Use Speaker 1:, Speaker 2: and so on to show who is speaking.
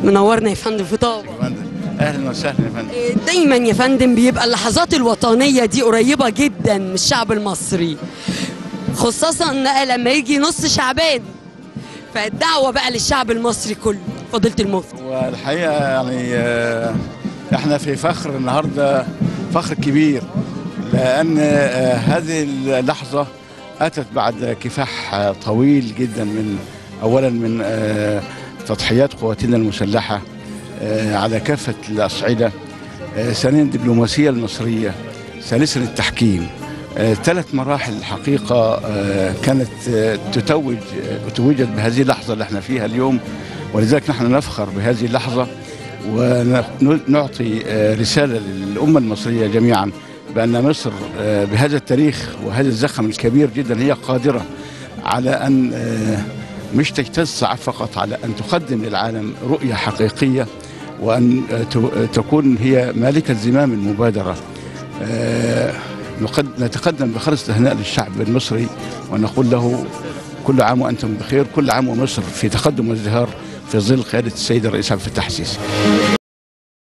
Speaker 1: منورنا يا فندم في طابة
Speaker 2: يا فندم اهلا وسهلا يا فندم
Speaker 1: إيه، دايما يا فندم بيبقى اللحظات الوطنية دي قريبة جدا من الشعب المصري خصوصا لما يجي نص شعبان فالدعوة بقى للشعب المصري كله فضيلة المفتي
Speaker 2: والحقيقه يعني آه، احنا في فخر النهارده فخر كبير لان آه، هذه اللحظه اتت بعد كفاح آه، طويل جدا من اولا من آه، تضحيات قواتنا المسلحه آه، على كافه الاصعده آه، ثانيا الدبلوماسيه المصريه ثالثا التحكيم آه، ثلاث مراحل الحقيقه آه، كانت آه، تتوج آه، توجت بهذه اللحظه اللي احنا فيها اليوم ولذلك نحن نفخر بهذه اللحظه ونعطي آه، رساله للامه المصريه جميعا بان مصر آه، بهذا التاريخ وهذا الزخم الكبير جدا هي قادره على ان آه، مش تجتز فقط على ان تقدم للعالم رؤيه حقيقيه وان آه، ت- تكون هي مالكه زمام المبادره آه، نقد- نتقدم بخالص الهناء للشعب المصري ونقول له كل عام وانتم بخير كل عام ومصر في تقدم وازدهار في ظل قياده السيد الرئيس عبد الفتاح السيسي